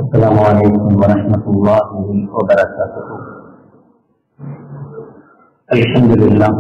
السلام عليكم ورحمة الله وبركاته الحمد لله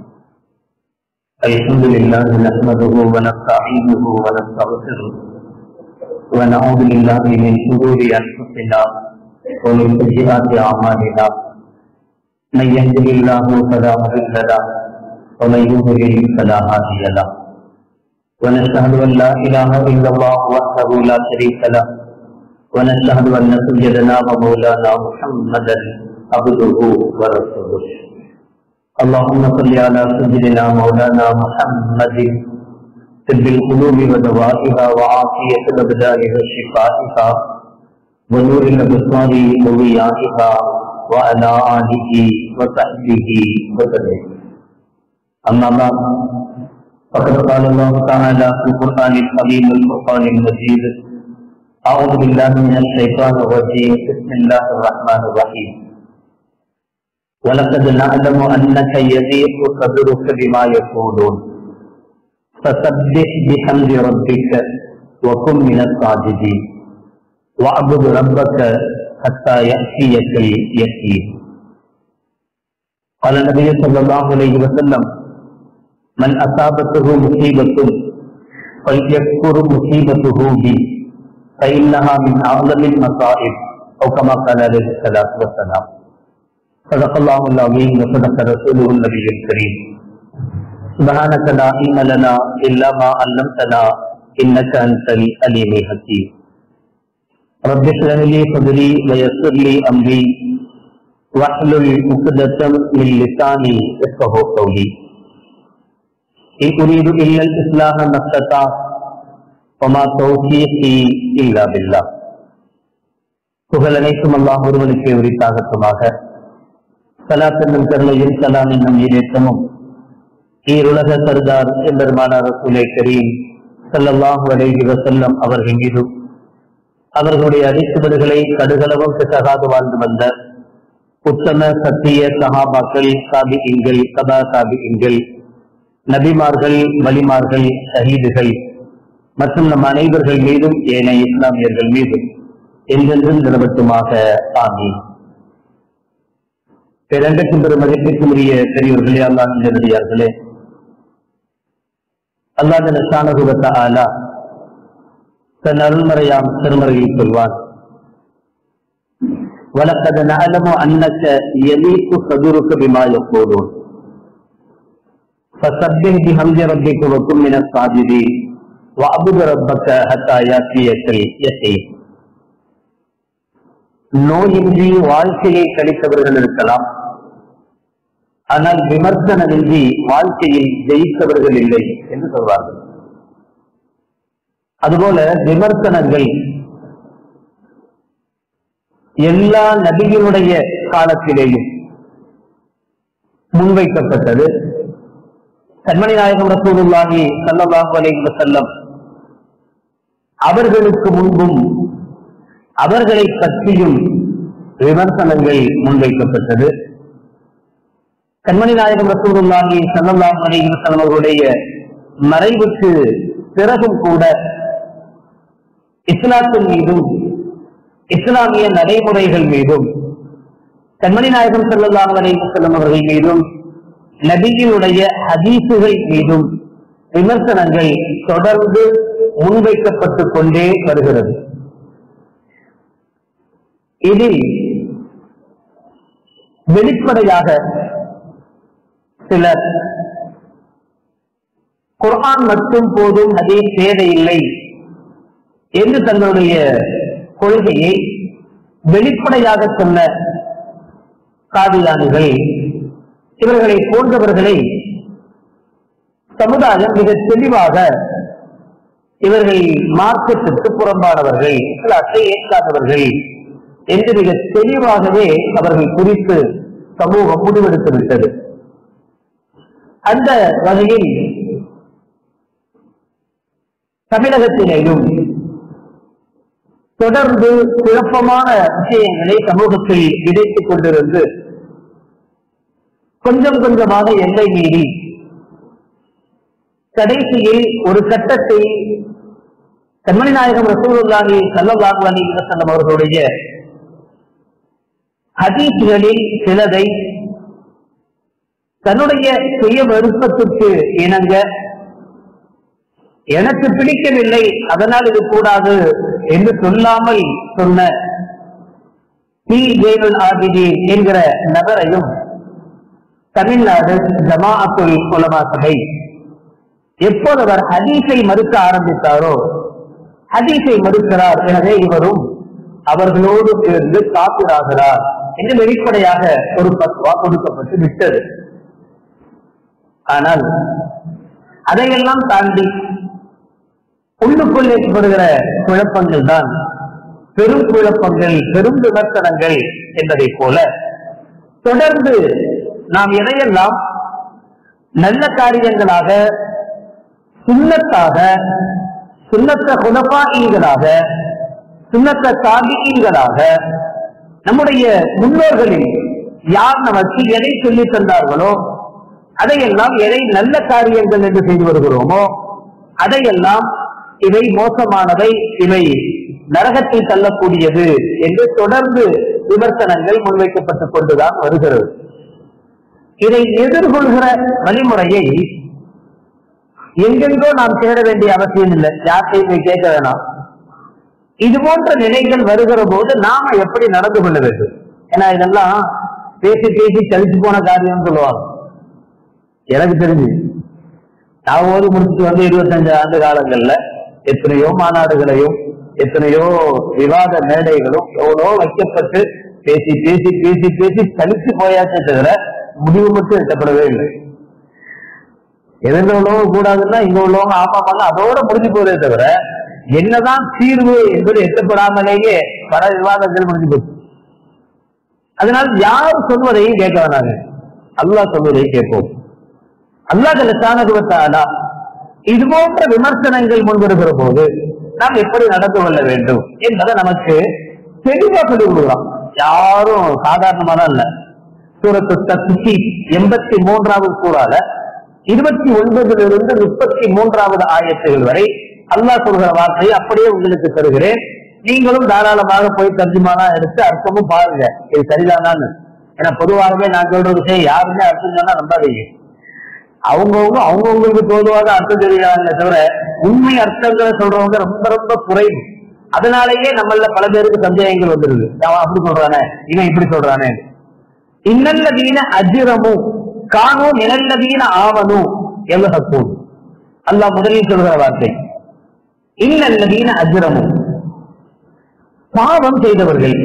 الحمد لله نحمده ونستعينه ونستغفره ونعوذ بالله من شرور أنفسنا ومن سيئات أعمالنا من يهده الله فلا مضل له ومن يضلل فلا هادي له ونشهد أن لا إله إلا الله وحده لا شريك له ونشهد أن سيدنا ومولانا محمدا عبده ورسوله اللهم صل على سيدنا مولانا محمد طب القلوب ودوائها وعافية الأبدان وشفائها ونور الأبصار وضيائها وعلى آله وصحبه وسلم أما بعد فقد قال الله تعالى في القرآن الحكيم الفرقان المجيد أعوذ بالله من الشيطان الرجيم بسم الله الرحمن الرحيم ولقد نعلم أنك يضيق صدرك بما يقولون فسبح بحمد ربك وكن من الساجدين واعبد ربك حتى يأتيك اليقين قال النبي صلى الله عليه وسلم من أصابته مصيبة فليذكر مصيبته بي فإنها من أعظم المصائب أو كما قال عليه الصلاة والسلام صدق الله العظيم وصدق رسوله النبي الكريم سبحانك لا علم لنا إلا ما علمتنا إنك أنت العليم الحكيم رب اشرح لي صدري ويسر لي أمري واحلل عقدة من لساني يفقهوا قولي إن أريد إلا الإصلاح ما استطعت وما توفيقي إلا بالله புகழ் அனைத்தும் அல்லாஹ் ஒருவனுக்கு உரித்தாகட்டுமாக சலாத்தன்னும் கருணையும் சலாம் என்னும் ஈரேற்றமும் ஈருலக சர்தார் எம்பெருமானார் ரசூலை கரீம் ஸல்லல்லாஹு அலைஹி வஸல்லம் அவர்கள் மீதும் அவர்களுடைய அடிச்சுவடுகளை கடுகளவும் பிசகாது வாழ்ந்து வந்த உத்தம சத்திய சஹாபாக்கள் சாபிகள் கபா சாபிகள் நபிமார்கள் வலிமார்கள் ஷஹீதுகள் மற்றும் நம் அனைவர்கள் மீதும் ஏனைய இஸ்லாமியர்கள் மீதும் என்றென்றும் நிலவட்டுமாக ஆமி பிறந்தக்கும் பெரும் மதிப்பிற்கும் உரிய பெரியவர்களே அல்லாஹ் நேரடியார்களே அல்லாஹ் நசானகுவத்த ஆலா தன் அருள்மறையாம் திருமறையில் சொல்வான் وَلَقَدْ نَعْلَمُ أَنَّكَ يَلِيقُ صَدْرُكَ بِمَا يَقُولُونَ فَسَبِّحْ بِحَمْدِ رَبِّكَ وَكُن مِّنَ السَّاجِدِينَ وَاعْبُدْ رَبَّكَ حَتَّى يَأْتِيَكَ الْيَقِينُ நோயின்றி வாழ்க்கையை கழித்தவர்கள் இருக்கலாம் ஆனால் விமர்சனமின்றி வாழ்க்கையில் ஜெயித்தவர்கள் இல்லை என்று சொல்வார்கள் அதுபோல விமர்சனங்கள் எல்லா நபிகளுடைய காலத்திலேயும் முன்வைக்கப்பட்டது கண்மணி நாயகம் ரசூலுல்லாஹி ஸல்லல்லாஹு அலைஹி வஸல்லம் அவர்களுக்கு முன்பும் அவர்களை பற்றியும் விமர்சனங்கள் முன்வைக்கப்பட்டது கண்மணி நாயகம் ரசூலுல்லாஹி ஸல்லல்லாஹு அலைஹி வஸல்லம் அவர்களுடைய மறைவுக்கு பிறகும் கூட இஸ்லாத்தின் மீதும் இஸ்லாமிய நடைமுறைகள் மீதும் கண்மணி நாயகம் ஸல்லல்லாஹு அலைஹி வஸல்லம் அவர்கள் மீதும் நபியினுடைய ஹதீசுகள் மீதும் விமர்சனங்கள் தொடர்ந்து முன்வைக்கப்பட்டுக் கொண்டே வருகிறது இதில் வெளிப்படையாக சிலர் குர்ஆன் மட்டும் போதும் அதே தேவையில்லை என்று தங்களுடைய கொள்கையை வெளிப்படையாக சொன்ன காதியானிகள் இவர்களை போன்றவர்களை சமுதாயம் மிக தெளிவாக இவர்கள் மார்க்கத்திற்கு புறம்பானவர்கள் இஸ்லாத்தை ஏற்காதவர்கள் என்று மிக தெளிவாகவே அவர்கள் குறித்து சமூகம் முடிவெடுத்து விட்டது அந்த வகையில் தமிழகத்திலேயும் தொடர்ந்து குழப்பமான விஷயங்களை சமூகத்தில் விதைத்துக் கொண்டிருந்து கொஞ்சம் கொஞ்சமாக எல்லை மீறி கடைசியில் ஒரு கட்டத்தை கண்மணி நாயகம் ரசூலுல்லாஹி ஸல்லல்லாஹு அலைஹி வஸல்லம் அவர்களுடைய ஹதீஸ்களில் சிலதை தன்னுடைய சுய விருப்பத்திற்கு இணங்க எனக்கு பிடிக்கவில்லை அதனால் இது கூடாது என்று சொல்லாமல் சொன்ன டி ஜெயனுல் ஆபிதீன் என்கிற நபரையும் தமிழ்நாடு ஜமாஅத்துல் உலமா சபை எப்போது அவர் ஹதீஸை மறுக்க ஆரம்பித்தாரோ ஹதீஸை மறுக்கிறார் எனவே இவரும் அவர்களோடு சேர்ந்து காப்பிராகிறார் என்று வெளிப்படையாக ஒரு பத்வா கொடுக்கப்பட்டு விட்டது ஆனால் அதையெல்லாம் தாண்டி உள்ளுக்குள் ஏற்படுகிற குழப்பங்கள் தான் பெரும் குழப்பங்கள் பெரும் விமர்சனங்கள் என்பதை போல தொடர்ந்து நாம் எதையெல்லாம் நல்ல காரியங்களாக சுண்ணத்தாக சுண்ணத்த குலபாயிங்களாக சுண்ணத்த தாபியங்களாக நம்முடைய முன்னோர்களில் யார் நமக்கு எதை சொல்லித் தந்தார்களோ அதையெல்லாம் எதை நல்ல காரியங்கள் என்று செய்து வருகிறோமோ அதையெல்லாம் இவை மோசமானவை இவை நரகத்தில் தள்ளக்கூடியது என்று தொடர்ந்து விமர்சனங்கள் முன்வைக்கப்பட்டுக் கொண்டுதான் வருகிறது இதை எதிர்கொள்கிற வழிமுறையை எங்கெங்கோ நாம் தேட வேண்டிய அவசியம் இல்லை யார்கிட்டையும் போய் கேட்க வேணாம் இது போன்ற நிலைகள் வருகிற போது நாம எப்படி நடந்து கொள்ள வேண்டும் ஏன்னா இதெல்லாம் பேசி பேசி கழிச்சு போன காரியம் சொல்லுவாங்க எனக்கு தெரிஞ்சு நான் ஓதி முடிச்சுட்டு வந்து இருபத்தஞ்சு ஆண்டு காலங்கள்ல எத்தனையோ மாநாடுகளையும் எத்தனையோ விவாத மேடைகளும் எவ்வளோ வைக்கப்பட்டு பேசி பேசி பேசி பேசி கழிச்சு போயாச்சே தவிர முடிவு மட்டும் எட்டப்படவே இல்லை எதுங்க உள்ளவங்க கூடாதுன்னா இங்க உள்ளவங்க ஆமா பண்ண அதோட முடிஞ்சு போதே தவிர என்னதான் தீர்வு என்பது எட்டப்படாமலேயே பல விவாதங்கள் முடிஞ்சு போச்சு அதனால் யார் சொல்வதையும் கேட்க வேணாங்க அல்லாஹ் சொல்வதை கேட்போம் அல்லாஹ் லசானகுவத்தாலா இது போன்ற விமர்சனங்கள் முன்வருகிற போது நாம் எப்படி நடந்து கொள்ள வேண்டும் என்பதை நமக்கு தெளிவா சொல்லி கொடுக்கலாம் யாரும் சாதாரணமான இல்ல சூரத்து தத்துசி எண்பத்தி மூன்றாவது சூறால இருபத்தி ஒன்பதிலிருந்து முப்பத்தி மூன்றாவது ஆயத்துகள் வரை அல்லாஹ் சொல்கிற வார்த்தையை அப்படியே உங்களுக்கு தருகிறேன் நீங்களும் தாராளமாக போய் தர்ஜுமானா எடுத்து அர்த்தமும் பாருங்க இது சரிதானான்னு ஏன்னா பொதுவாகவே நான் சொல்ற விஷயம் யாருமே அர்த்தம் சொன்னா நம்பாதீங்க அவங்கவுங்க அவங்கவுங்களுக்கு தோதுவாக அர்த்தம் தெரியாங்களே தவிர உண்மை அர்த்தங்களை சொல்றவங்க ரொம்ப ரொம்ப குறைவு அதனாலேயே நம்மள பல பேருக்கு சந்தேகங்கள் வந்துருது அவன் அப்படி சொல்றானே இவன் இப்படி சொல்றானே இன்னல்லதீன அஜிரமும் காணும் நிழல்லதீன ஆவனும் எவ்வளவு அல்லாஹ் முதலில் சொல்கிற வார்த்தை இன்னல்லதீன அஜிரமும் பாவம் செய்தவர்கள்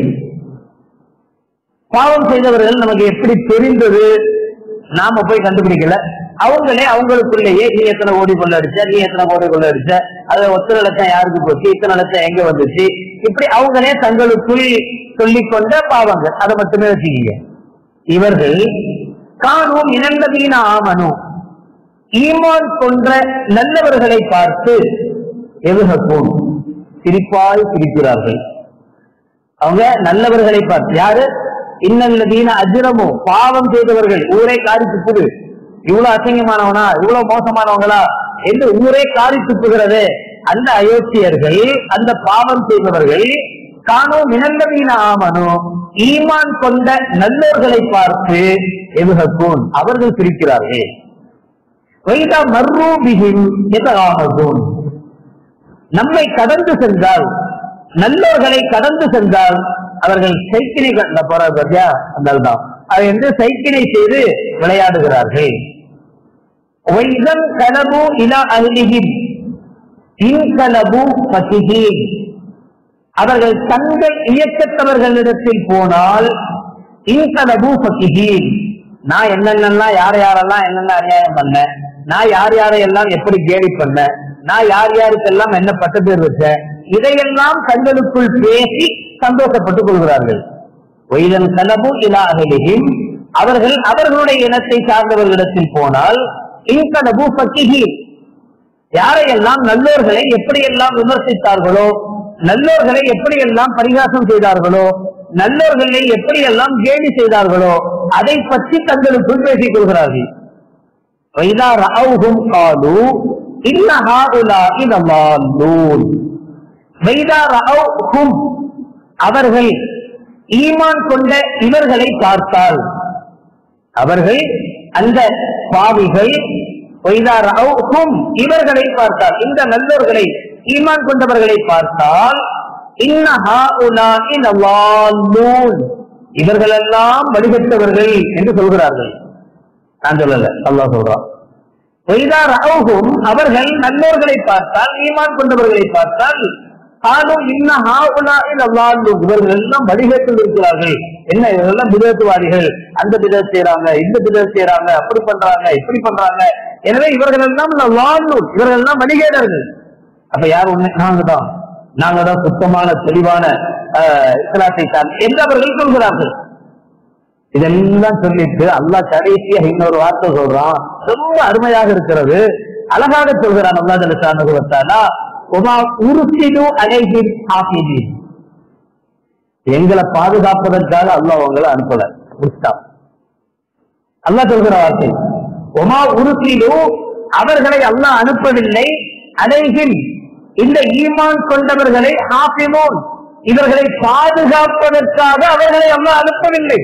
பாவம் செய்தவர்கள் நமக்கு எப்படி தெரிந்தது நாம போய் கண்டுபிடிக்கல அவங்களே அவங்களுக்குள்ளேயே நீ எத்தனை கோடி கொள்ளடிச்ச நீ எத்தனை கோடி கொள்ளடிச்ச அதுல ஒத்தனை லட்சம் யாருக்கு போச்சு இத்தனை லட்சம் எங்க வந்துச்சு இப்படி அவங்களே தங்களுக்குள் சொல்லிக் கொண்ட பாவங்கள் அதை மட்டுமே வச்சுக்கீங்க இவர்கள் காணும் இனந்ததீன ஆமனும் ஈமான் கொன்ற நல்லவர்களை பார்த்து எதுகப்போம் சிரிப்பாய் சிரிக்கிறார்கள் அவங்க நல்லவர்களை பார்த்து யாரு இன்னல்லதீன அஜிரமோ பாவம் செய்தவர்கள் ஊரே காரி துப்புது இவ்வளவு அசிங்கமானவனா இவ்வளவு மோசமானவங்களா என்று ஊரே காரி துப்புகிறது அந்த அயோத்தியர்கள் அந்த பாவம் செய்தவர்கள் காணோ மினல்லதீன ஆமனோ ஈமான் கொண்ட நல்லோர்களை பார்த்து எதுகக்கூன் அவர்கள் சிரிக்கிறார்கள் வைதா மர்ரூபிகின் எதகாமகூன் நம்மை கடந்து சென்றால் நல்லோர்களை கடந்து சென்றால் அவர்கள் சைக்கிளை கண்ட போற பத்தியா அந்த தான் அதை வந்து சைக்கிளை செய்து விளையாடுகிறார்கள் வைதம் கலபு இலா அஹ்லிஹிம் இன்கலபு பசிஹீன் அவர்கள் தங்கள் இயக்கத்தவர்களிடத்தில் போனால் இன்கலபு பசிஹீன் நான் என்னென்னலாம் யார் யாரெல்லாம் என்னென்ன அநியாயம் பண்ணேன் நான் யார் யாரையெல்லாம் எப்படி கேலி பண்ணேன் நான் யார் யாருக்கெல்லாம் என்ன பட்ட பேர் வச்சேன் இதையெல்லாம் தங்களுக்குள் பேசி சந்தோஷப்பட்டுக் கொள்கிறார்கள் வைதன் கலபு இலாஹிலிஹிம் அவர்கள் அவர்களுடைய இனத்தை சார்ந்தவர்களிடத்தில் போனால் இன்கலபு பக்கிஹி யாரையெல்லாம் நல்லோர்களை எப்படியெல்லாம் விமர்சித்தார்களோ நல்லோர்களை எப்படியெல்லாம் பரிகாசம் செய்தார்களோ நல்லோர்களை எப்படியெல்லாம் கேலி செய்தார்களோ அதை பற்றி தங்களுக்குள் பேசிக் கொள்கிறார்கள் வைதா ரவுகும் காலு இன்ன ஹாஉலாஇ லமால்லூன் வைதா ரஅவுஹும் அவர்கள் ஈமான் கொண்ட இவர்களை பார்த்தால் அவர்கள் அந்த பாவிகள் வைதா ரஅவுஹும் இவர்களை பார்த்தால் இந்த நல்லோர்களை ஈமான் கொண்டவர்களை பார்த்தால் இன்ன ஹாஉலாஇ லவால்லூன் இவர்களெல்லாம் வழிபட்டவர்கள் என்று சொல்கிறார்கள் நான் சொல்லல அல்லாஹ் சொல்றான் வைதா ரஅவுஹும் அவர்கள் நல்லோர்களை பார்த்தால் ஈமான் கொண்டவர்களை பார்த்தால் காலும் இன்ன ஹாஉலாஇ லவால்லூன் இவர்கள் எல்லாம் வழிகேட்டில் இருக்கிறார்கள் என்ன இவர்களெல்லாம் விதத்துவாதிகள் அந்த விதம் செய்யறாங்க இந்த விதம் செய்யறாங்க அப்படி பண்றாங்க இப்படி பண்றாங்க எனவே இவர்கள் எல்லாம் லவால்லூன் இவர்கள் எல்லாம் வழிகேடர்கள் அப்ப யார் ஒண்ணு நாங்க தான் நாங்க தான் சுத்தமான தெளிவான ஆஹ், இஸ்லாத்தை தான் என்று அவர்கள் சொல்கிறார்கள் இதெல்லாம் சொல்லிட்டு அல்லாஹ் கடைசியா இன்னொரு வார்த்தை சொல்றான் ரொம்ப அருமையாக இருக்கிறது அழகாக சொல்கிறான் அல்லாஹ் ஜலசானுகுவத்தானா உமா உருசிடு அலைஹின் ஹாஃபிதீன் எங்களை பாதுகாப்பதற்காக அல்லாஹ் உங்களை அனுப்பல முடிச்சிட்டான் அல்லாஹ் சொல்கிற வார்த்தை ஒமா உருசிடு அவர்களை அல்லாஹ் அனுப்பவில்லை அலைஹின் இந்த ஈமான் கொண்டவர்களை ஹாஃபிமோன் இவர்களை பாதுகாப்பதற்காக அவர்களை அல்லாஹ் அனுப்பவில்லை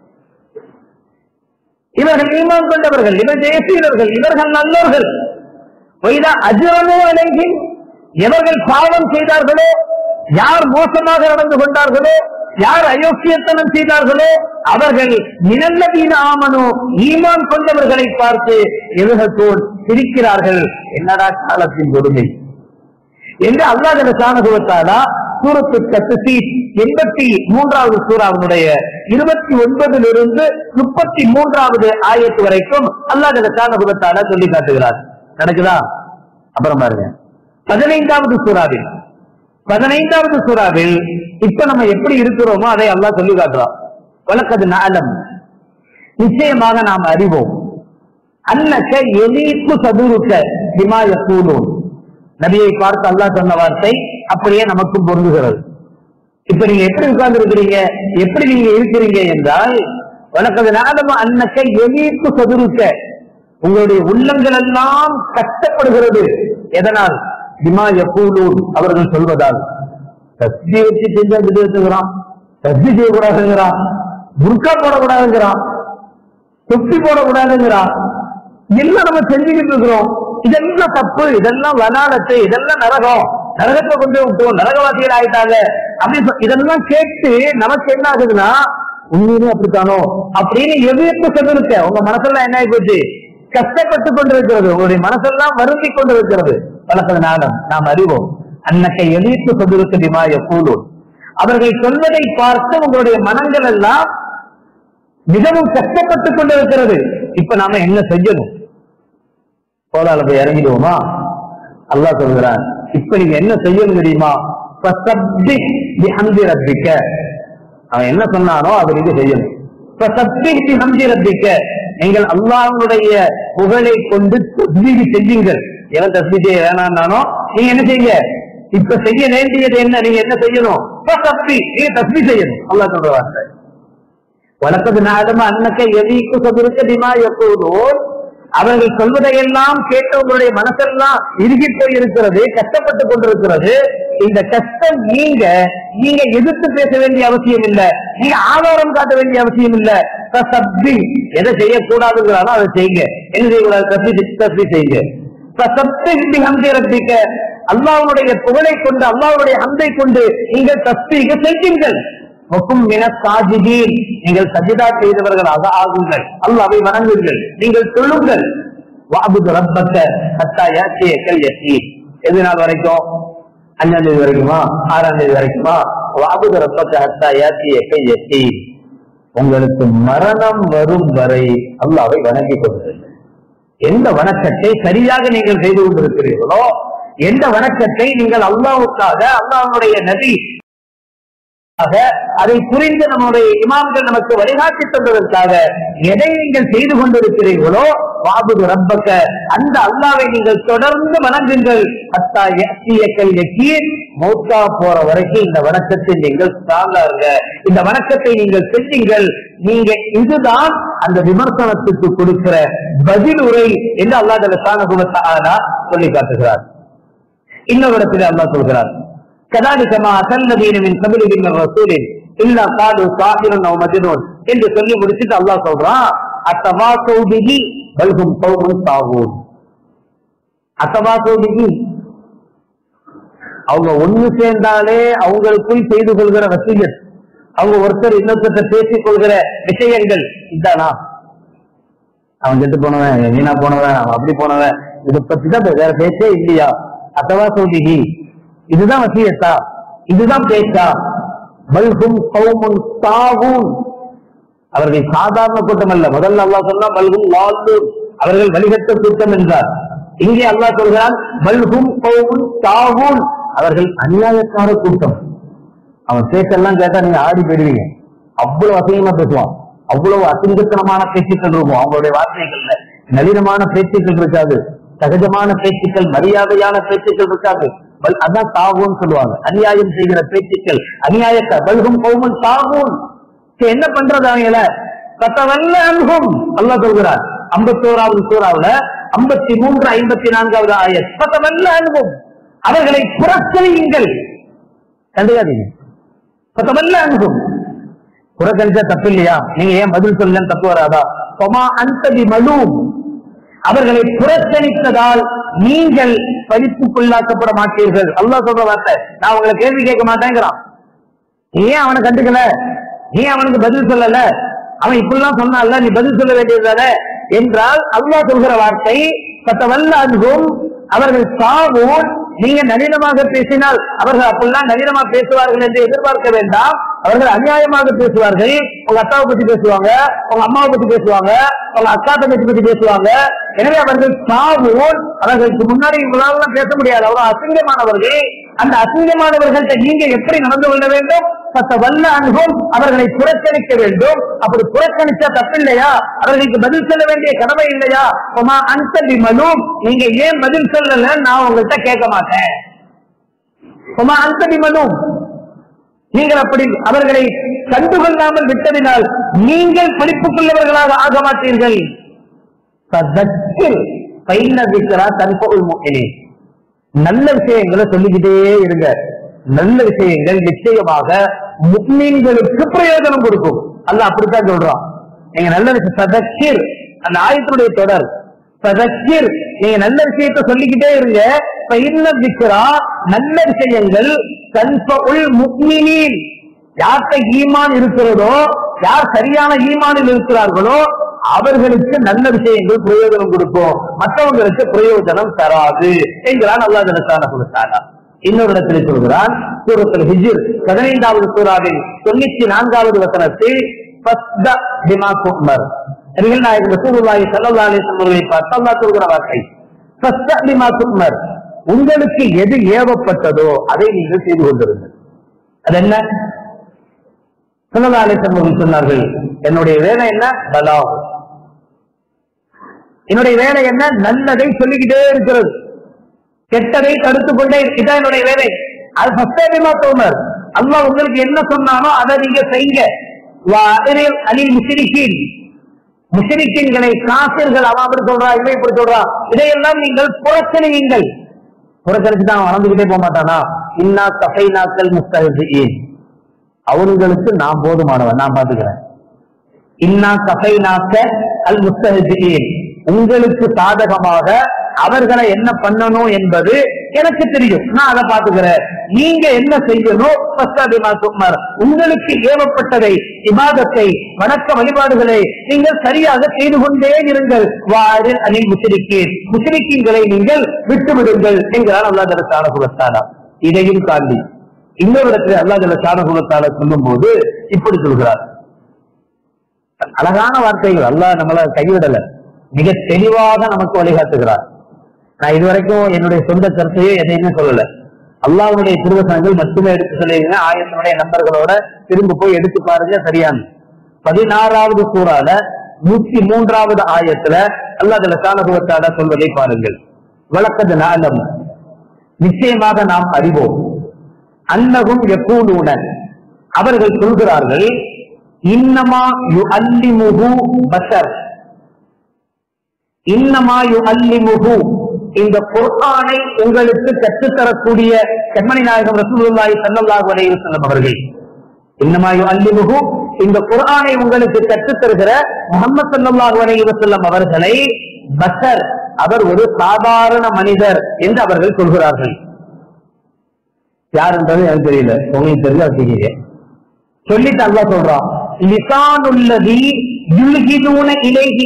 இவர்கள் ஈமான் கொண்டவர்கள் இவர் தேசியர்கள் இவர்கள் நல்லவர்கள் வைதா அஜரமோ அலைகின் எவர்கள் பாவம் செய்தார்களோ யார் மோசமாக நடந்து கொண்டார்களோ யார் அயோக்கியத்தனம் செய்தார்களோ அவர்கள் நிழல்லதீன ஆமனோ ஈமான் கொண்டவர்களை பார்த்து இவர்கள் போல் சிரிக்கிறார்கள் என்னடா காலத்தின் கொடுமை என்று அல்லாஹ் சாணகுவத்தாலா சூரத்து கத்துசி எண்பத்தி மூன்றாவது சூறாவினுடைய இருபத்தி ஒன்பதிலிருந்து முப்பத்தி மூன்றாவது ஆயத்து வரைக்கும் அல்லாஹ் சாணகுவத்தாலா சொல்லி காட்டுகிறார் நடக்குதா அப்புறம் பாருங்க பதினைந்தாவது சூறாவில் பதினைந்தாவது சூறாவில் இப்ப நம்ம எப்படி இருக்கிறோமோ அதை அல்லாஹ் சொல்லி காட்டுறான் வழக்கது நாளம் நிச்சயமாக நாம் அறிவோம் அன்னக்க எலீப்பு சதுருக்க விமாய கூலூன் நபியை பார்த்து அல்லாஹ் சொன்ன வார்த்தை அப்படியே நமக்கும் பொருந்துகிறது இப்ப நீங்க எப்படி உட்கார்ந்து இருக்கிறீங்க எப்படி நீங்க இருக்கிறீங்க என்றால் வழக்கது நாளம் அன்னக்க எலீப்பு சதுருக்க உங்களுடைய உள்ளங்கள் எல்லாம் கஷ்டப்படுகிறது எதனால் பிமா யகூலூன் அவர்கள் சொல்வதால் தஸ்பி வச்சு செஞ்சா விடுவிச்சுக்கிறான் தஸ்பி செய்யக்கூடாதுங்கிறான் புர்கா போடக்கூடாதுங்கிறான் தொப்பி போடக்கூடாதுங்கிறான் எல்லாம் நம்ம செஞ்சுக்கிட்டு இருக்கிறோம் இதெல்லாம் தப்பு இதெல்லாம் வனாலத்து இதெல்லாம் நரகம் நரகத்தை கொண்டு போய் விட்டோம் நரகவாசிகள் ஆயிட்டாங்க அப்படின்னு சொ- இதெல்லாம் கேட்டு நமக்கு என்ன ஆகுதுன்னா உண்மையுமே அப்படித்தானோ அப்படின்னு எதிர்ப்பு சொல்லிருக்க உங்க மனசெல்லாம் என்ன ஆகி போச்சு கஷ்டப்பட்டு கொண்டிருக்கிறது உங்களுடைய மனசெல்லாம் வருந்தி கொண்டிருக்கிறது வளர்ப்பது நாடம் நாம் அறிவோம் அன்னக்கை எதிர்ப்பு சொல்லிருக்க திமாய கூலூர் அவர்கள் சொல்வதை பார்த்து உங்களுடைய மனங்கள் எல்லாம் மிகவும் கஷ்டப்பட்டு கொண்டிருக்கிறது இப்ப நாம என்ன செய்யணும் போதால போய் இறங்கிடுவோமா அல்லாஹ் சொல்கிறான் இப்ப நீங்க என்ன செய்யணும் தெரியுமா ஃபசப்பிஹ் பிஹம்தி ரப்பிக்க அவன் என்ன சொன்னானோ அதை நீங்க செய்யணும் ஃபசப்பிஹ் பிஹம்தி ரப்பிக்க நீங்கள் அல்லாஹ்வுடைய புகழை கொண்டு தஸ்பீஹ் செய்யுங்கள் எவன் தஸ்பீஹ் செய்ய வேணாம்னானோ நீங்க என்ன செய்யுங்க இப்ப செய்ய வேண்டியது என்ன நீங்க என்ன செய்யணும் ஃபசப்பிஹ் நீங்க தஸ்பீஹ் செய்யணும் அல்லாஹ் சொல்ற வார்த்தை வழக்கது நாதம அன்னக்க எதிக்கு சதுருக்க திமா எப்போதும் அவர்கள் சொல்வதையெல்லாம் கேட்டவங்களுடைய மனசெல்லாம் இறுகி போய் இருக்கிறது கஷ்டப்பட்டு கொண்டிருக்கிறது இந்த கஷ்டம் நீங்க நீங்க எதிர்த்து பேச வேண்டிய அவசியம் இல்ல நீங்க ஆதாரம் காட்ட வேண்டிய அவசியம் இல்ல தஸ்பி எதை செய்யக்கூடாதுங்கிறானோ அதை செய்யுங்க என்ன செய்யக்கூடாது தஸ்பி தஸ்பி செய்யுங்க தஸ்பி ஹம்தி ரப்பிக்க அல்லாஹ்வுடைய புகழை கொண்டு அல்லாஹ்வுடைய ஹந்தை கொண்டு நீங்கள் தஸ்பீக செய்யுங்கள் வக்கும் மின சாஜிதீன் நீங்கள் சஜிதா செய்தவர்களாக ஆகுங்கள் அல்லாவை வணங்குங்கள் நீங்கள் தொழுங்கள் வாபுது ரப்பத்த சத்தா யாச்சியக்கல் யசீர் எது நாள் வரைக்கும் அஞ்சாம் தேதி வரைக்குமா ஆறாம் தேதி வரைக்குமா வாபுது ரப்பத்த ஹத்தா யாச்சியக்கல் யசீர் உங்களுக்கு மரணம் வரும் வரை அல்லாவை வணங்கிக் கொண்டிருங்கள் எந்த வணக்கத்தை சரியாக நீங்கள் செய்து கொண்டிருக்கிறீர்களோ எந்த வணக்கத்தை நீங்கள் அல்லாவுக்காக அல்லாஹ்வுடைய நபி ஆக, அதை புரிந்து நம்முடைய இமாம்கள் நமக்கு வழிகாட்டி தந்ததற்காக எதை நீங்கள் செய்து கொண்டிருக்கிறீர்களோ வாபுது ரப்பக்க அந்த அல்லாவை நீங்கள் தொடர்ந்து வணங்குங்கள் அத்தா யக்தியக்கல் யக்கீன் மௌத்தா போற வரைக்கும் இந்த வணக்கத்தை நீங்கள் ஸ்ட்ராங்கா இருங்க இந்த வணக்கத்தை நீங்கள் செஞ்சீங்கள் நீங்க இதுதான் அந்த விமர்சனத்துக்கு கொடுக்கிற பதில் உரை என்று அல்லாஹ் சாணகுமத்தானா சொல்லி காட்டுகிறார் இன்னொரு இடத்துல அல்லாஹ் சொல்கிறார் كذلك ما أتى الذين من قبلهم من رسول إلا قالوا ساحر أو مجنون என்று சொல்லி முடிச்சுட்டு அல்லாஹ் சொல்றான் அத்தவாசௌ பிஹி பல்ஹும் கௌமுன் தாவூன் அத்தவாசௌ பிஹி அவங்க ஒண்ணு சேர்ந்தாலே அவங்களுக்குள் செய்து கொள்கிற வசீகத் அவங்க ஒருத்தர் இன்னொருத்தர் பேசிக் கொள்கிற விஷயங்கள் இதானா அவன் கெட்டு போனவன் வீணா போனவன் அவன் அப்படி போனவன் இதை பத்தி தான் வேற பேச்சே இல்லையா அத்தவா சொல்லிகி இதுதான் வசியத்தா இதுதான் பேச்சா பல்கும் கௌமுன் தாவும் அவர்கள் சாதாரண கூட்டம் அல்ல முதல்ல அல்லாஹ் சொன்னா பல்கும் லால்லூர் அவர்கள் வழிகட்ட கூட்டம் என்றார் இங்கே அல்லாஹ் சொல்கிறான் பல்கும் கௌமுன் தாவும் அவர்கள் அநியாயக்கார கூட்டம் அவன் பேச்செல்லாம் கேட்டா நீங்க ஆடி போயிடுவீங்க அவ்வளவு அசிங்கமா பேசுவான் அவ்வளவு அசிங்கத்தனமான பேச்சுக்கள் இருக்கும் அவங்களுடைய வார்த்தைகள்ல நளினமான பேச்சுக்கள் இருக்காது சகஜமான பேச்சுக்கள் மரியாதையான பேச்சுக்கள் இருக்காது பல் அதான் தாகூன்னு சொல்லுவாங்க அநியாயம் செய்கிற பேச்சுக்கள் அநியாயக்க பல்கும் கோமும் தாகூன் சரி, என்ன பண்றது அவங்கள கத்தவல்ல அன்பும் அல்லாஹ் சொல்கிறார் ஐம்பத்தோராவது சூறாவுல ஐம்பத்தி மூன்று ஐம்பத்தி நான்காவது ஆயத் கத்தவல்ல அன்பும் அவர்களை புறக்கணியுங்கள் கண்டுக்காதீங்க கத்தவல்ல அன்பும் புறக்கணிச்சா தப்பு இல்லையா நீங்க ஏன் பதில் சொல்லலன்னு தப்பு வராதா சொமா அந்ததி மலூம் அவர்களை புறக்கணித்ததால் நீங்கள் பழிப்புக்குள்ளாக்கப்பட மாட்டீர்கள் அல்லாஹ் சொல்ற வார்த்தை நான் உங்களை கேள்வி கேட்க மாட்டேங்கிறான் நீ ஏன் அவனை கண்டுக்கல நீ அவனுக்கு பதில் சொல்லல அவன் இப்படிலாம் சொன்னான்ல நீ பதில் சொல்ல வேண்டியதுதானே என்றால் அல்லாஹ் சொல்கிற வார்த்தை கத்தவல்ல அன்பும் அவர்கள் சாவும் நீங்க நளினமாக பேசினால் அவர்கள் அப்படிலாம் நளினமா பேசுவார்கள் என்று எதிர்பார்க்க வேண்டாம் அவர்கள் அநியாயமாக பேசுவார்கள் உங்க அத்தாவை பத்தி பேசுவாங்க உங்க அம்மாவை பத்தி பேசுவாங்க உங்க அக்கா தங்கச்சி பத்தி பேசுவாங்க எனவே அவர்கள் சாவும் அவர்களுக்கு முன்னாடி இவங்களால பேச முடியாது அவ்வளவு அசிங்கமானவர்கள் அந்த அசிங்கமானவர்கள்ட்ட நீங்க எப்படி நடந்து கொள்ள வேண்டும் பத்த வல்ல அன்பும் அவர்களை புறக்கணிக்க வேண்டும் அப்படி புறக்கணிச்சா தப்பில்லையா அவர்களுக்கு பதில் சொல்ல வேண்டிய கடமை இல்லையா உமா அந்த விமலும் நீங்க ஏன் பதில் சொல்லல நான் உங்கள்கிட்ட கேட்க மாட்டேன் உமா அந்த விமலும் நீங்கள் அப்படி அவர்களை கண்டுகொள்ளாமல் விட்டதினால் நீங்கள் படிப்புக்குள்ளவர்களாக ஆக மாட்டீர்கள் பைனவிக்கிறா தன்பொருள் முக்கினே நல்ல விஷயங்களை சொல்லிக்கிட்டே இருங்க நல்ல விஷயங்கள் நிச்சயமாக முக்மீன்களுக்கு பிரயோஜனம் கொடுக்கும் அல்ல அப்படித்தான் சொல்றான் நீங்க நல்ல விஷயம் சதக்கிர் அந்த ஆயத்தினுடைய தொடர் சதக்கிர் நீங்க நல்ல விஷயத்தை சொல்லிக்கிட்டே இருங்க பயிர்னவிக்கிறா நல்ல விஷயங்கள் தன்பொருள் முக்மினின் யார்கிட்ட ஈமான் இருக்கிறதோ யார் சரியான ஈமானில் இருக்கிறார்களோ அவர்களுக்கு நல்ல விஷயங்கள் பிரயோஜனம் கொடுக்கும் மற்றவங்களுக்கு பிரயோஜனம் தராது என்கிறான் அல்லா ஜனத்தான கொடுத்தாரா இன்னொரு இடத்தில் சொல்கிறான் சூரத்தில் ஹிஜிர் பதினைந்தாவது சூறாவின் தொண்ணூத்தி நான்காவது வசனத்தில் ஃபஸ்த பிமா துக்மர் நபிகள் நாயகம் ரசூலுல்லாஹி ஸல்லல்லாஹு அலைஹி வஸல்லம் அவர்களை பார்த்து அல்லாஹ் சொல்கிற வார்த்தை ஃபஸ்த பிமா துக்மர் உங்களுக்கு எது ஏவப்பட்டதோ அதை நீங்கள் செய்து கொண்டிருங்கள் அது என்ன ஸல்லல்லாஹு அலைஹி வஸல்லம் அவர்கள் சொன்னார்கள் என்னுடைய வேலை என்ன பலாகும் என்னுடைய வேலை என்ன நல்லதை சொல்லிக்கிட்டே இருக்கிறது கெட்டதை தடுத்துக் கொண்டே இதான் என்னுடைய வேலை அது சஸ்தேபிமா தோமர் அல்லாஹ் உங்களுக்கு என்ன சொன்னானோ அதை நீங்க செய்யுங்க வாரில் அலில் முஷிரிக்கீன் முஷிரிக்கீன்களை காசிர்கள் அவன் அப்படி சொல்றா இவன் இப்படி சொல்றா இதையெல்லாம் நீங்கள் புறக்கணியுங்கள் புறக்கணிச்சு தான் வளர்ந்துகிட்டே போக மாட்டானா இன்னா கஃபை நாக்கள் முஸ்தகின் அவங்களுக்கு நான் போதுமானவன் நான் பாத்துக்கிறேன் இன்னா கஃபை நாக்க அல் முஸ்தகின் உங்களுக்கு சாதகமாக அவர்களை என்ன பண்ணணும் என்பது எனக்கு தெரியும் நான் அதை பாத்துக்கிறேன் நீங்க என்ன செய்யணும் பஸ்தாபிமா சும்மர் உங்களுக்கு ஏவப்பட்டதை இபாதத்தை வணக்க வழிபாடுகளை நீங்கள் சரியாக செய்து கொண்டே இருங்கள் வாரில் அணில் முஷரிக்கீன் முஷரிக்கீன்களை நீங்கள் விட்டுவிடுங்கள் என்கிறார் அல்லா ஜல சாணகுலத்தாரா இதையும் தாண்டி இன்னொரு இடத்துல அல்லா ஜல சாணகுலத்தாரா சொல்லும் போது இப்படி சொல்கிறார் அழகான வார்த்தைகள் அல்லாஹ் நம்மள கைவிடல மிக தெளிவாக நமக்கு வழிகாட்டுகிறார் நான் இதுவரைக்கும் என்னுடைய சொந்த கருத்தையோ எதையுமே சொல்லல அல்லாஹ்வுடைய திருவசனங்கள் மட்டுமே எடுத்து சொல்லிருங்க ஆயிரத்தினுடைய நம்பர்களோட திரும்ப போய் எடுத்து பாருங்க சரியான பதினாறாவது சூறால நூத்தி மூன்றாவது ஆயத்துல அல்லாஹ் லசானகுவத்தால சொல்வதை பாருங்கள் வழக்கது நாளம் நிச்சயமாக நாம் அறிவோம் அன்னகும் எப்பூலுடன் அவர்கள் சொல்கிறார்கள் இன்னமா யு அல்லிமுகு பஷர் இன்னமா யு அல்லிமுகு இந்த குர்ஆனை உங்களுக்கு கற்றுத்தரக்கூடிய கண்மணி நாயகம் ரசூலுல்லாஹி ஸல்லல்லாஹு அலைஹி வஸல்லம் அவர்கள் இன்னமாயு அல்லிமுகு இந்த குர்ஆனை உங்களுக்கு கற்றுத்தருகிற முகமது ஸல்லல்லாஹு அலைஹி வஸல்லம் அவர்களை பஷர் அவர் ஒரு சாதாரண மனிதர் என்று அவர்கள் சொல்கிறார்கள் யாருன்றது எனக்கு தெரியல உங்களுக்கு தெரிஞ்சு வச்சுக்கீங்க சொல்லிட்டு அல்லாஹ் சொல்றான் லிசானுல்லதி யுல்கிதூன இலைஹி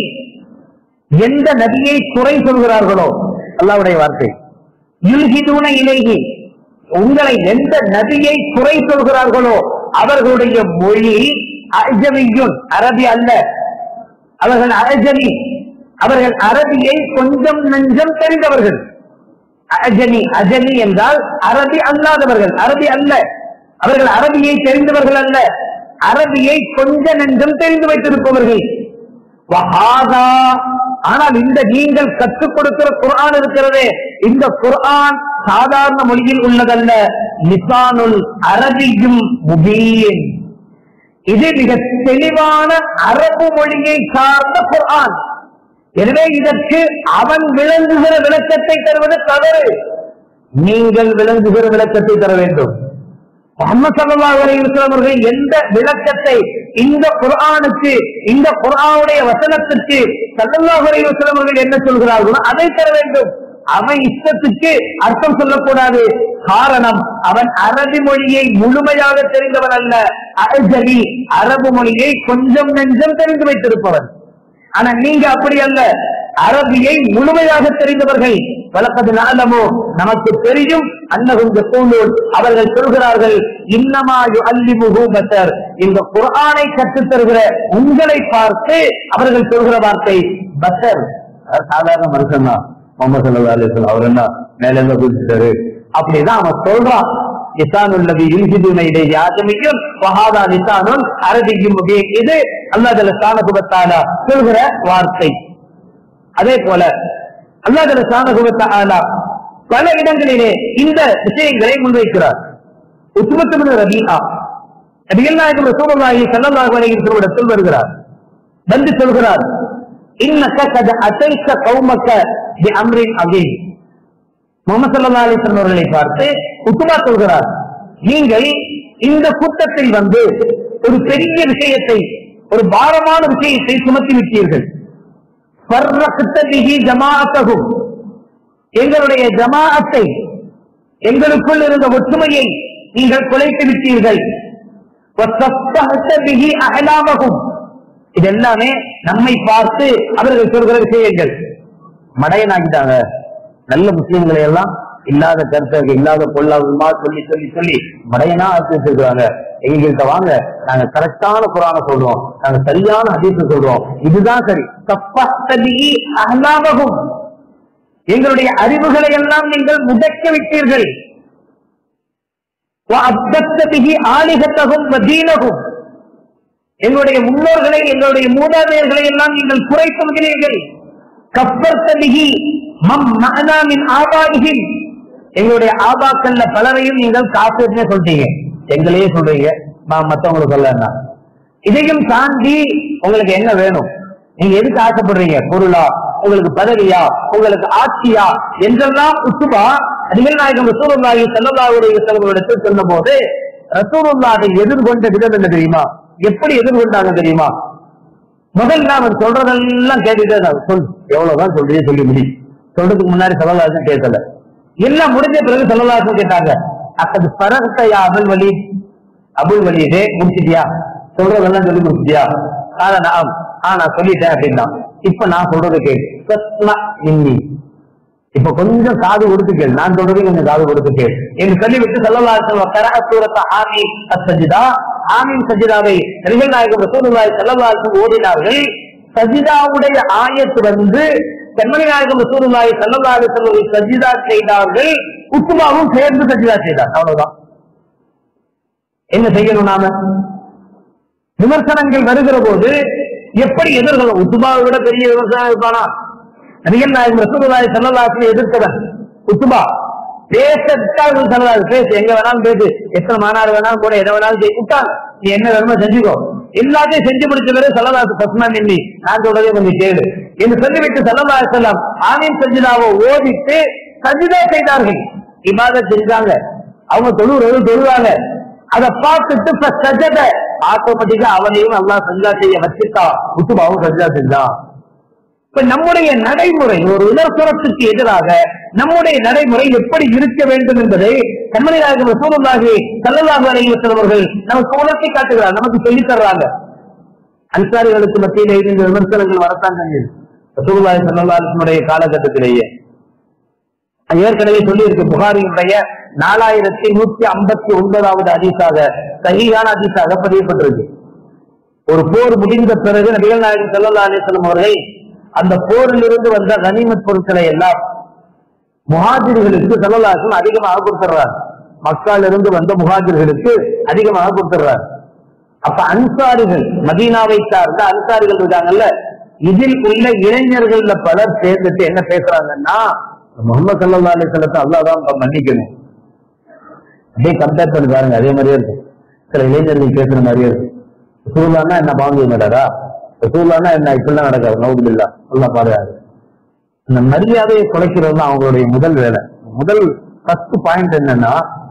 எந்த நபியை குறை சொல்கிறார்களோ அல்லாஹ்வுடைய வார்த்தை யுல்கிதூன இலைஹி உங்களை எந்த நபியை குறை சொல்கிறார்களோ அவர்களுடைய மொழி அஜமியுன் அரபி அல்ல அவர்கள் அஜமி அவர்கள் அரபியை கொஞ்சம் நெஞ்சம் தெரிந்தவர்கள் அஜமி அஜமி என்றால் அரபி அல்லாதவர்கள் அரபி அல்ல அவர்கள் அரபியை தெரிந்தவர்கள் அல்ல அரபியை கொஞ்ச நெஞ்சம் தெரிந்து வைத்திருப்பவர்கள் வஹாதா ஆனால் இந்த நீங்கள் கற்றுக் கொடுக்கிற குர்ஆன் இருக்கிறதே இந்த குர்ஆன் சாதாரண மொழியில் உள்ளதல்ல லிசானுல் அரபியும் முபீன் இது மிக தெளிவான அரபு மொழியை சார்ந்த குர்ஆன் எனவே இதற்கு அவன் விளங்குகிற விளக்கத்தை தருவது தவறு நீங்கள் விளங்குகிற விளக்கத்தை தர வேண்டும் முகமது சல்லல்லாஹு அலைஹி வஸல்லம் அவர்கள் எந்த விளக்கத்தை இந்த குர்ஆனுக்கு இந்த குர்ஆனுடைய வசனத்துக்கு சல்லல்லாஹு அலைஹி வஸல்லம் அவர்கள் என்ன சொல்கிறார்களோ அதை தர வேண்டும் அவன் இஷ்டத்துக்கு அர்த்தம் சொல்லக்கூடாது காரணம் அவன் அரபி மொழியை முழுமையாக தெரிந்தவன் அல்ல அஜலி அரபு மொழியை கொஞ்சம் நெஞ்சம் தெரிந்து வைத்திருப்பவன் ஆனா நீங்க அப்படி அல்ல அரபியை முழுமையாக தெரிந்தவர்கள் வழக்கது நாளமோ நமக்கு தெரியும் அன்னகும் கூலூர் அவர்கள் சொல்கிறார்கள் இன்னமாயு அல்லிமுகு பசர் இந்த குர்ஆனை கற்றுத் தருகிற உங்களை பார்த்து அவர்கள் சொல்கிற வார்த்தை பசர் அது சாதாரண மனுஷன் தான் முகமது சல்லா அலிஸ்லாம் அவர் என்ன மேல இருந்து குதிச்சிட்டாரு அப்படிதான் அவன் சொல்றான் லிசானுல்லதி யுல்ஹிதுன இலைஹி ஆஜமியும் வஹாதா லிசானுன் அரபியும் முபீன் இது அல்லாஹ் ஜல்ல ஷானஹு வ தஆலா சொல்கிற வார்த்தை அதே போல அல்லாஹ் ஜல்ல ஷானஹு வ தஆலா பல இடங்களிலே இந்த விஷயங்களை முன்வைக்கிறார் உத்மத் பின் ரபீஆ நபிகள் நாயகம் ரசூலுல்லாஹி ஸல்லல்லாஹு அலைஹி வஸல்லம் இடத்தில் வருகிறார் வந்து சொல்கிறார் இன்னக கத அதைத்த கௌமக்க பி அம்ரின் அதீம் முகமது சல்லா அலிஸ்லாம் அவர்களை பார்த்து உத்துமா சொல்கிறார் நீங்கள் இந்த கூட்டத்தில் வந்து ஒரு பெரிய விஷயத்தை ஒரு பாரமான விஷயத்தை சுமத்தி விட்டீர்கள் ஃபர்ரக்த பிஹி ஜமாஅத்தஹும். எங்களுடைய ஜமாஅத்தை எங்களுக்குள் இருந்த ஒற்றுமையை நீங்கள் குலைத்து விட்டீர்கள் வசஃப்தஹ்த பிஹி அஹ்லாமஹும். இதெல்லாமே நம்மை பார்த்து அவர்கள் சொல்கிற விஷயங்கள் மடையனாக்கிட்டாங்க நல்ல முஸ்லிம்களை எல்லாம் இல்லாத கருத்தை இல்லாத பொல்லாதமா சொல்லி சொல்லி சொல்லி மடையனா ஆக்கி வச்சிருக்காங்க எங்ககிட்ட வாங்க நாங்க கரெக்டான குரான சொல்றோம் நாங்க சரியான ஹதீஸ் சொல்றோம் இதுதான் சரி தப்பி அகலாமகும் எங்களுடைய அறிவுகளை எல்லாம் நீங்கள் முடக்க விட்டீர்கள் அப்தத்தபிகி ஆலிகத்தகும் தீனகும் எங்களுடைய முன்னோர்களை எங்களுடைய மூதாதையர்களை எல்லாம் நீங்கள் குறைத்துகிறீர்கள் கப்பர்த்தபிகி மம் மகனாமின் ஆபாதிகின் எங்களுடைய ஆபாக்கள்ல பலரையும் நீங்கள் காப்பீர்னே சொல்றீங்க எங்களையே சொல்றீங்க ம- மத்தவங்களுக்கு சொல்லன்னா இதையும் தாண்டி உங்களுக்கு என்ன வேணும் நீங்க எதுக்கு ஆசைப்படுறீங்க பொருளா உங்களுக்கு பதவியா உங்களுக்கு ஆட்சியா என்றெல்லாம் உத்துபா அடிகள் நாயகம் ரசூலுல்லாஹி ஸல்லல்லாஹு அலைஹி வஸல்லம் இடத்தில் சொன்னபோது ரசூலுல்லாஹ் அதை எதிர்கொண்ட விதம் என்ன தெரியுமா எப்படி எதிர்கொண்டாங்க தெரியுமா முதல்ல அவன் சொல்றதெல்லாம் கேட்டுட்டே இருந்தான். சொல் எவ்வளவுதான் சொல்றியே சொல்லி முடி சொல்றதுக்கு முன்னாடி சலவாசம் கேட்கல எல்லாம் முடிஞ்ச பிறகு சலவாசம் கேட்டாங்க அக்கது பரகத்தையா அபுல் வலி அபுல் வலியதே முடிச்சிட்டியா சொல்றதெல்லாம் சொல்லி முடிச்சிட்டியா ஆனா நான் ஆ நான் சொல்லிட்டேன் அப்படின்னா இப்ப நான் சொல்றதை கேள் சத்மா இன்னி இப்ப கொஞ்சம் காது கொடுத்து கேள் நான் சொல்றதை கொஞ்சம் காது கொடுத்து கேள் என்று சொல்லிவிட்டு செல்லல்லாசன் கரக சூரத்த ஆமி சஜிதா ஆமீன் சஜிதாவை நபிகள் நாயகம் ரசூலுல்லாஹி ஸல்லல்லாஹு அலைஹி வஸல்லம் ஓதினார்கள் சஜிதாவுடைய ஆயத்து வந்து கண்மணி நாயகம் ரசூலுல்லாஹி ஸல்லல்லாஹு அலைஹி வஸல்லம் சஜிதா செய்தார்கள் உத்துமாவும் சேர்ந்து சஜிதா செய்தார் அவ்வளவுதான் என்ன செய்யணும் நாம விமர்சனங்கள் வருகிற போது எப்படி எதிர்கொள்ளும் உத்துபாவை விட பெரிய விமர்சனம் இருப்பானா நபிகள் நாயகம் ரசூலுல்லாஹி ஸல்லல்லாஹு அலைஹி எதிர்த்தவன் உத்துபா பேசத்தான் சொல்லலாது பேசு எங்க வேணாலும் பேசு எத்தனை மாநாடு வேணாலும் கூட எதை வேணாலும் செய் விட்டான் நீ என்ன வேணுமோ செஞ்சுக்கோ எல்லாத்தையும் செஞ்சு முடிச்ச பிறகு சொல்லலாது பசுமா நின்னி நான் சொல்றதே கொஞ்சம் கேளு என்று சொல்லிவிட்டு சல்லல்லாஹு அலைஹி வஸல்லம் ஆமீன் சஜிதாவை ஓதிட்டு சஜிதா செய்தார்கள் இபாதத் செஞ்சாங்க அவங்க தொழுறது தொழுவாங்க அதை பார்த்துட்டு இப்ப சஜத ஆட்டோமேட்டிக்கா அவனையும் அல்லாஹ் சஜிதா செய்ய வச்சுட்டான் உத்துபாவும் சஜிதா செஞ்சான் இப்ப நம்முடைய நடைமுறை ஒரு விமர்சனத்துக்கு எதிராக நம்முடைய நடைமுறை எப்படி இருக்க வேண்டும் என்பதை கண்மணி நாயகம் ரசூலுல்லாஹி ஸல்லல்லாஹு அலைஹி வஸல்லம் அவர்கள் நமக்கு உணர்த்தி காட்டுகிறார் நமக்கு சொல்லித் தர்றாங்க அன்சாரிகளுக்கு மத்தியிலே இந்த விமர்சனங்கள் வரத்தான் செஞ்சது ரசூலுல்லாஹி ஸல்லல்லாஹு அலைஹி வஸல்லம் காலகட்டத்திலேயே ஏற்கனவே சொல்லி இருக்கு புகாரியுடைய நாலாயிரத்தி நூத்தி ஐம்பத்தி ஒன்பதாவது அதிசாக சகியான அதிசாக பதியப்பட்டிருக்கு ஒரு போர் முடிந்த பிறகு நபிகள் நாயகம் ஸல்லல்லாஹு அலைஹி வஸல்லம் அவர்கள் அந்த போரில் இருந்து வந்த கனிமத் பொருட்களை எல்லாம் முஹாஜிர்களுக்கு ஸல்லல்லாஹு அதிகமாக கொடுத்துறார் மக்கால இருந்து வந்த முஹாஜிர்களுக்கு அதிகமாக கொடுத்துறார் அப்ப அன்சாரிகள் மதீனாவை சார்ந்த அன்சாரிகள் இருக்காங்கல்ல இதில் உள்ள இளைஞர்கள்ல பலர் சேர்ந்துட்டு என்ன பேசுறாங்கன்னா முகமது சல்லா அலி சொல்லத்தை அல்லாதான் மன்னிக்கணும் அப்படியே கம்பேர் பண்ணி பாருங்க அதே மாதிரியே இருக்கும் சில இளைஞர்கள் பேசுற மாதிரியே இருக்கும் ரசூல்லானா என்ன பாங்க மாட்டாரா ரசூல்லானா என்ன இப்படிலாம் நடக்காது நவுதுல்லா நல்லா பாருங்க இந்த மரியாதையை குலைக்கிறது தான் அவங்களுடைய முதல் வேலை முதல் ஃபர்ஸ்ட் பாயிண்ட் என்னன்னா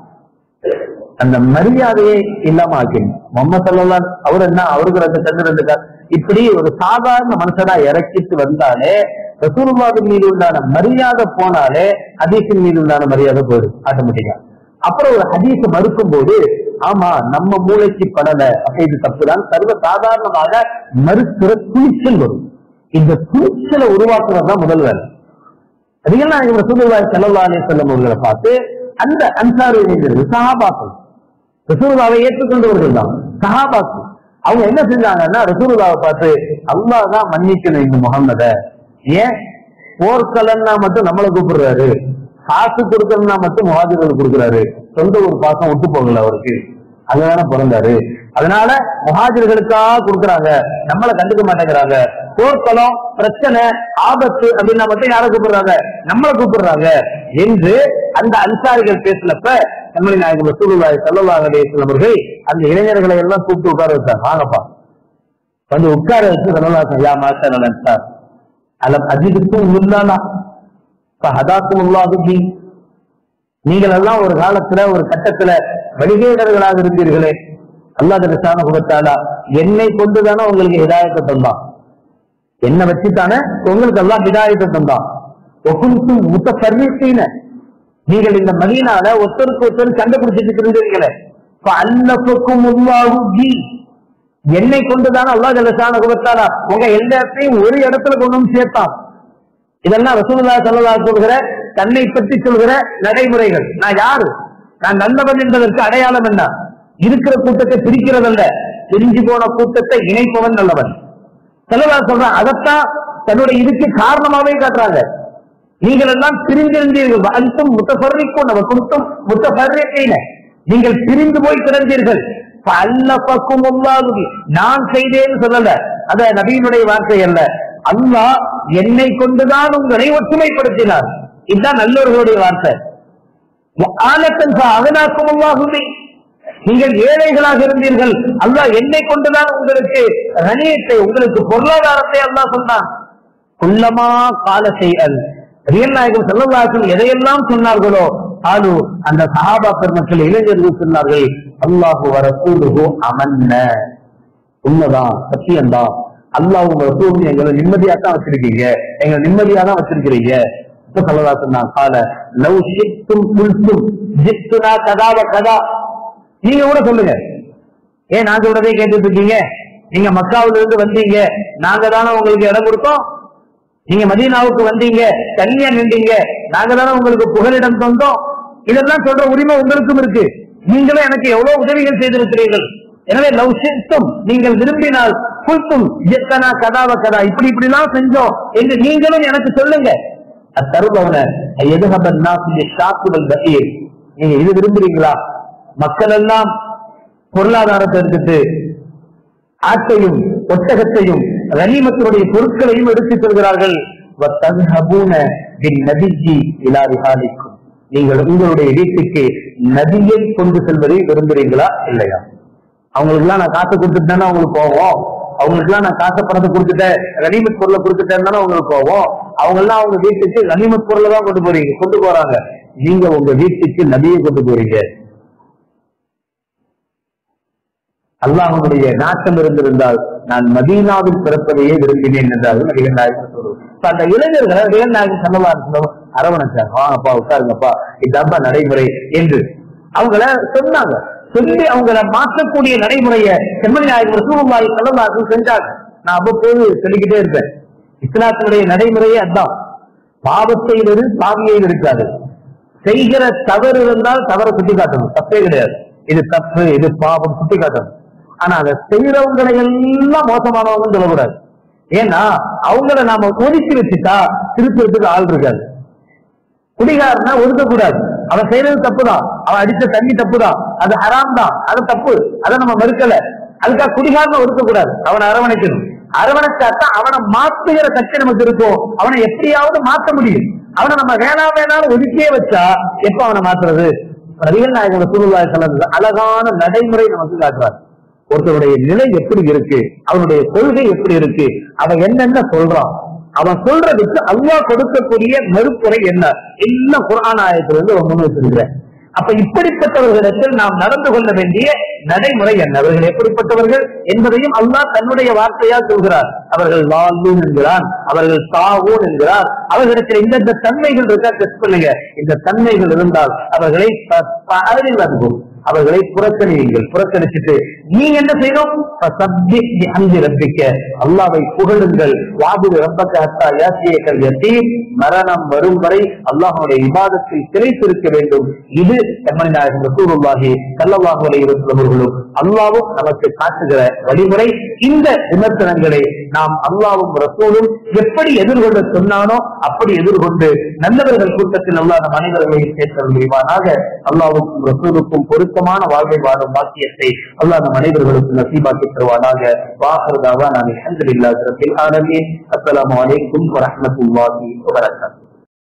அந்த மரியாதையை இல்லாம ஆக்கணும் முகமது சல்லா அவர் என்ன அவருக்கு ரெண்டு கண்ணு ரெண்டு கண் இப்படி ஒரு சாதாரண மனுஷனா இறக்கிட்டு வந்தாலே ரசூலுல்லாவின் மீது உண்டான மரியாதை போனாலே ஹதீஸின் மீது உண்டான மரியாதை போயிடும் ஆட்டோமேட்டிக்கா அப்புறம் ஒரு ஹதீஸ் மறுக்கும் போது ஆமா நம்ம மூளைக்கு படல அப்ப இது தப்புதான் சர்வ சாதாரணமாக மறுக்கிற துணிச்சல் வரும் இந்த துணிச்சலை உருவாக்குறது தான் முதல் வேலை அதிகம் நாயகம் ரசூலுல்லாஹி ஸல்லல்லாஹு அலைஹி வஸல்லம் அவர்களை பார்த்து அந்த அன்சாரி இளைஞர்கள் சஹாபாக்கள் ரசூலுல்லாவை ஏற்றுக்கொண்டவர்கள் தான் சஹாபாக்கள் அவங்க என்ன செஞ்சாங்கன்னா ரசூலுல்லாவை பார்த்து அல்லாஹ் தான் மன்னிக்கணும் இந்த முகம்மத ஏன் போர்க்கலன்னா மட்டும் நம்மளை கூப்பிடுறாரு காசு கொடுக்கணும்னா மட்டும் முகாஜர்கள் கொடுக்குறாரு சொந்த ஒரு பாசம் விட்டு போகல அவருக்கு அங்கதானே பிறந்தாரு அதனால முஹாஜர்களுக்காக கொடுக்குறாங்க நம்மள கண்டுக்க மாட்டேங்கிறாங்க போர்க்களம் பிரச்சனை ஆபத்து அப்படின்னா மட்டும் யாரை கூப்பிடுறாங்க நம்மள கூப்பிடுறாங்க என்று அந்த அன்சாரிகள் பேசினப்ப கண்மணி நாயகம் ரசூலுல்லாஹி ஸல்லல்லாஹு அலைஹி வஸல்லம் அவர்கள் அந்த இளைஞர்களை எல்லாம் கூப்பிட்டு உட்கார வச்சாங்க வாங்கப்பா வந்து உட்கார வச்சு ஸல்லல்லாஹு யா மாஷா அன்சார் அலம் அஜிதுக்கும் முன்னானா ஹதாக்கும் உல்லாஹுஜி நீங்கள் எல்லாம் ஒரு காலத்துல ஒரு கட்டத்துல வழிகேடர்களாக இருந்தீர்களே அல்லாஹ் ரசான குபத்தாலா என்னை கொண்டுதானே உங்களுக்கு ஹிதாயத்தை தந்தான் என்ன வச்சுத்தானே உங்களுக்கு எல்லாம் ஹிதாயத்தை தந்தான் ஒகுந்தும் முத்த சர்வீசீன நீங்கள் இந்த மதீனால ஒருத்தருக்கு ஒருத்தர் கண்டுபிடிச்சிட்டு இருந்தீர்களே அல்லப்புக்கும் உருவாகும் ஜி என்னை கொண்டுதானே அல்லாஹ் ஜலசான குபத்தாலா உங்க எல்லாத்தையும் ஒரு இடத்துல கொண்டு வந்து சேர்த்தான் இதெல்லாம் ரசூலுல்லா ஸல்லல்லாஹு சொல்கிற தன்னை பற்றி சொல்கிற நடைமுறைகள் நான் யாரு நான் நல்லவன் என்பதற்கு அடையாளம் என்ன இருக்கிற கூட்டத்தை பிரிக்கிறதல்ல பிரிஞ்சு போன கூட்டத்தை இணைப்பவன் நல்லவன் செல்லவா சொல்றான் அதைத்தான் தன்னுடைய இதுக்கு காரணமாவே காட்டுறாங்க நீங்கள் எல்லாம் பிரிந்திருந்தீர்கள் அன்றும் முத்தபர்ரிக்கும் நம்ம கொடுத்தும் முத்தபர்ரிக்கையின நீங்கள் பிரிந்து போய் கிடந்தீர்கள் அல்லப்பக்கும் உல்லாதுகி நான் செய்தேன்னு சொல்லல அத நபியினுடைய வார்த்தை அல்ல அல்லாஹ் என்னை கொண்டுதான் உங்களை ஒற்றுமைப்படுத்தினார் இதுதான் நல்லவர்களுடைய வார்த்தை ஆலத்தன் அகனாக்கும் உல்லாகுமே நீங்கள் ஏழைகளாக இருந்தீர்கள் அல்லாஹ் என்னை கொண்டுதான் உங்களுக்கு கணியத்தை உங்களுக்கு பொருளாதாரத்தை அல்லாஹ் சொன்னான் குள்ளமா கால செயல் ரியல் நாயகம் செல்லவாசல் எதையெல்லாம் சொன்னார்களோ ஆலு அந்த சஹாபா பெருமக்கள் இளைஞர்கள் சொன்னார்கள் அல்லாஹு வரசூலுகு அமன்ன உண்மைதான் சத்தியம்தான் அல்லாஹ் உங்க ரசூல் எங்களை நிம்மதியா தான் வச்சிருக்கீங்க எங்களை நிம்மதியா தான் வச்சிருக்கிறீங்க இப்ப சொல்லலா சொன்னாங்க கால லவ் ஷித்தும் குல்தும் ஜித்துனா கதாவ கதா நீங்க கூட சொல்லுங்க ஏன் நாங்க விடவே கேட்டுட்டு இருக்கீங்க நீங்க மக்காவில இருந்து வந்தீங்க நாங்க தானே உங்களுக்கு இடம் கொடுத்தோம் நீங்க மதீனாவுக்கு வந்தீங்க தனியா நின்றீங்க நாங்க தானே உங்களுக்கு புகலிடம் தந்தோம் இதெல்லாம் சொல்ற உரிமை உங்களுக்கும் இருக்கு நீங்களும் எனக்கு எவ்வளவு உதவிகள் செய்திருக்கிறீர்கள் எனவே லவ் சித்தும் நீங்கள் விரும்பினால் குல்தும் எத்தனா கதாவ கதா இப்படி இப்படி எல்லாம் செஞ்சோம் என்று நீங்களும் எனக்கு சொல்லுங்க அத்தருபவன எதுகபன் ஷாக்குடல் பகீர் நீங்க இது விரும்புறீங்களா மக்கள் எல்லாம் பொருளாதாரத்தை எடுத்துட்டு ஆட்டையும் ஒட்டகத்தையும் கனிமத்தினுடைய பொருட்களையும் எடுத்துச் செல்கிறார்கள் وَتَذْهَبُونَ بِالنَّبِيِّ إِلَى رِحَالِكُمْ. நீங்கள் உங்களுடைய வீட்டுக்கு நதியை கொண்டு செல்வதை விரும்புறீங்களா இல்லையா அவங்களுக்கு எல்லாம் நான் காசு கொடுத்துட்டேன்னா அவங்களுக்கு போவோம் அவங்களுக்கு எல்லாம் நான் காசு பணத்தை கொடுத்துட்டேன் கனிமத் பொருளை கொடுத்துட்டேன்னு தானே உங்களுக்கு கோவம் அவங்க எல்லாம் அவங்க வீட்டுக்கு கனிமத் பொருளை தான் கொண்டு போறீங்க கொண்டு போறாங்க நீங்க உங்க வீட்டுக்கு நபியை கொண்டு போறீங்க அல்லாஹனுடைய நாட்டம் இருந்திருந்தால் நான் மதீனாவில் பிறப்பதையே விரும்பினேன் என்றார்கள் நபிகள் நாயகம் சொல்லுவோம் இப்ப அந்த இளைஞர்களை நபிகள் நாயகம் சல்லா சொல்லுவோம் அரவணைச்சாங்க வாங்கப்பா உட்காருங்கப்பா இதாப்பா நடைமுறை என்று அவங்கள சொன்னாங்க சொல்லி அவங்கள மாற்றக்கூடிய நடைமுறைய செம்மணி நாயகம் ரசூலுல்லாஹி ஸல்லல்லாஹு செஞ்சாங்க நான் அவ்வப்போது சொல்லிக்கிட்டே இருப்பேன் இஸ்லாத்தினுடைய நடைமுறையே அதான் பாவத்தையிலிருந்து பாவியில் இருக்காது செய்கிற தவறு இருந்தால் தவறை சுட்டி காட்டணும் தப்பே கிடையாது இது தப்பு இது பாவம் சுட்டி காட்டணும் ஆனா அதை செய்யறவங்களை எல்லாம் மோசமானவங்க சொல்லக்கூடாது ஏன்னா அவங்கள நாம ஒதுக்கி வச்சுட்டா திருப்பி ஆள் இருக்காது குடிகாரனா ஒதுக்கக்கூடாது அவன் செய்யறது தப்புதான் அவன் அடிச்ச தண்ணி தப்புதான் அது ஹராம் தான் அது தப்பு அதை நம்ம மறுக்கல அதுக்காக குடிகாரனை ஒதுக்கக்கூடாது அவனை அரவணைக்கணும் அரவணைச்சாத்தான் அவனை மாத்துகிற சக்தி நமக்கு இருக்கும் அவனை எப்படியாவது மாத்த முடியும் அவனை நம்ம வேணாம் வேணாலும் ஒதுக்கியே வச்சா எப்ப அவனை மாத்துறது நபிகள் நாயகர் சூழ்நிலை கலந்து அழகான நடைமுறை நமக்கு காட்டுறார் ஒருத்தருடைய நிலை எப்படி இருக்கு அவனுடைய கொள்கை எப்படி இருக்கு அவன் என்னென்ன சொல்றான் அவன் சொல்றதுக்கு அல்லாஹ் கொடுக்கக்கூடிய மறுப்புரை என்ன எல்லாம் குரான் ஆயத்திலிருந்து அவன் முன் வச்சிருக்கிறேன் அப்ப இப்படிப்பட்டவர்களிடத்தில் நாம் நடந்து கொள்ள வேண்டிய நடைமுறை என்ன அவர்கள் எப்படிப்பட்டவர்கள் என்பதையும் அல்லாஹ் தன்னுடைய வார்த்தையால் சொல்கிறார் அவர்கள் வாழ்வும் என்கிறான் அவர்கள் சாவோன் என்கிறார் அவர்களிடத்தில் இந்தந்த தன்மைகள் இருக்கா டெஸ்ட் பண்ணுங்க இந்த தன்மைகள் இருந்தால் அவர்களை ப- ப- அதில் அனுப்பும் அவர்களை புறக்கணியுங்கள் புறக்கணிச்சுட்டு நீங்க என்ன செய்யணும் ஃபசப்பி பிஹம்தி ரப்பிக்க அல்லாவை புகழுங்கள் வாபுது ரப்பக்க ஹத்தா யாசியக்கல் யத்தீம் மரணம் வரும் வரை அல்லாஹ்வுடைய இபாதத்தை திரைத்திருக்க வேண்டும் இது எம்மன் நாயகம் ரசூலுல்லாஹி ஸல்லல்லாஹு அலைஹி வஸல்லம் அவர்களும் அல்லாஹ்வும் நமக்கு காட்டுகிற வழிமுறை இந்த விமர்சனங்களை நாம் அல்லாஹ்வும் ரசூலும் எப்படி எதிர்கொள்ள சொன்னானோ அப்படி எதிர்கொண்டு நல்லவர்கள் கூட்டத்தில் அல்லாஹ் நம் அனைவர்களையும் சேர்த்தல் முடிவானாக அல்லாஹ்வுக்கும் ரசூலுக்கும் பொருத்தமான வாழ்வை வாழும் பாக்கியத்தை அல்லாஹ் நம் அனைவர்களுக்கும் நசீபாக்கி தருவானாக வாஹர் தாவா நான் அல்ஹம்துலில்லாஹி ரப்பில் ஆலமீன் அஸ்ஸலாமு அலைக்கும் வரஹ்மத்துல்லாஹி வபரகாத்துஹு